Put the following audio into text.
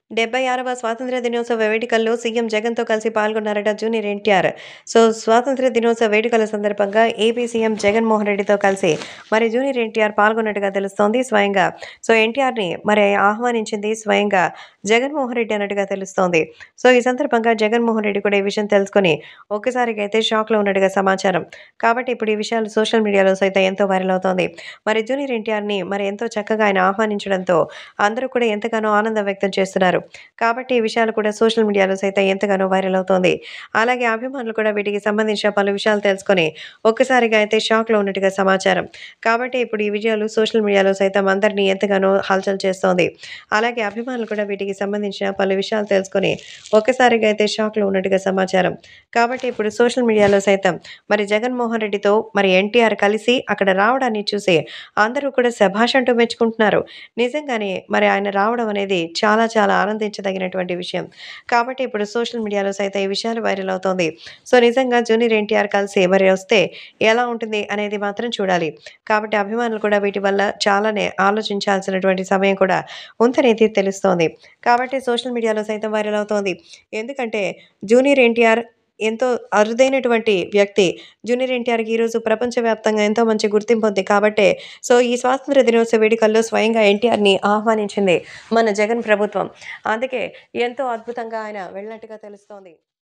డెబ్బై ఆరవ స్వాతంత్ర దినోత్సవ వేడుకల్లో సీఎం జగన్తో కలిసి పాల్గొన్నారట జూనియర్ ఎన్టీఆర్ సో స్వాతంత్ర దినోత్సవ వేడుకల సందర్భంగా ఏపీ సీఎం జగన్మోహన్ రెడ్డితో కలిసి మరి జూనియర్ ఎన్టీఆర్ పాల్గొన్నట్టుగా తెలుస్తోంది స్వయంగా సో ఎన్టీఆర్ని మరి ఆహ్వానించింది స్వయంగా జగన్మోహన్ రెడ్డి అన్నట్టుగా తెలుస్తోంది సో ఈ సందర్భంగా జగన్మోహన్ రెడ్డి కూడా ఈ విషయం తెలుసుకొని ఒక్కసారిగా అయితే షాక్లో ఉన్నట్టుగా సమాచారం కాబట్టి ఇప్పుడు ఈ విషయాలు సోషల్ మీడియాలో సైతం ఎంతో వైరల్ అవుతోంది మరి జూనియర్ ఎన్టీఆర్ని మరి ఎంతో చక్కగా ఆయన ఆహ్వానించడంతో అందరూ కూడా ఎంతగానో ఆనందం వ్యక్తం చేస్తున్నారు కాబట్టి ఈ విషయాలు కూడా సోషల్ మీడియాలో సైతం ఎంతగానో వైరల్ అవుతోంది అలాగే అభిమానులు కూడా వీటికి సంబంధించిన పలు విషయాలు తెలుసుకొని ఒక్కసారిగా అయితే షాక్లో ఉన్నట్టుగా సమాచారం కాబట్టి ఇప్పుడు ఈ విజయాలు సోషల్ మీడియాలో సైతం అందరినీ ఎంతగానో హల్చల్ చేస్తోంది అలాగే అభిమానులు కూడా వీటికి సంబంధించిన పలు విషయాలు తెలుసుకొని ఒక్కసారిగా అయితే షాక్లో ఉన్నట్టుగా సమాచారం కాబట్టి ఇప్పుడు సోషల్ మీడియాలో సైతం మరి జగన్మోహన్ రెడ్డితో మరి ఎన్టీఆర్ కలిసి అక్కడ రావడాన్ని చూసి అందరూ కూడా శభాష్ అంటూ మెచ్చుకుంటున్నారు నిజంగానే మరి ఆయన రావడం అనేది చాలా చాలా ఆనందించదగినటువంటి విషయం కాబట్టి ఇప్పుడు సోషల్ మీడియాలో సైతం ఈ విషయాలు వైరల్ అవుతోంది సో నిజంగా జూనియర్ ఎన్టీఆర్ కలిసి మరి వస్తే ఎలా ఉంటుంది అనేది మాత్రం చూడాలి కాబట్టి అభిమానులు కూడా వీటి వల్ల చాలానే ఆలోచించాల్సినటువంటి సమయం కూడా ఉందనేది తెలుస్తోంది కాబట్టి సోషల్ మీడియాలో సైతం వైరల్ అవుతోంది ఎందుకంటే జూనియర్ ఎన్టీఆర్ ఎంతో అరుదైనటువంటి వ్యక్తి జూనియర్ ఎన్టీఆర్కి ఈరోజు ప్రపంచవ్యాప్తంగా ఎంతో మంచి గుర్తింపు ఉంది కాబట్టే సో ఈ స్వాతంత్ర దినోత్సవ వేడుకల్లో స్వయంగా ఎన్టీఆర్ని ఆహ్వానించింది మన జగన్ ప్రభుత్వం అందుకే ఎంతో అద్భుతంగా ఆయన వెళ్ళినట్టుగా తెలుస్తోంది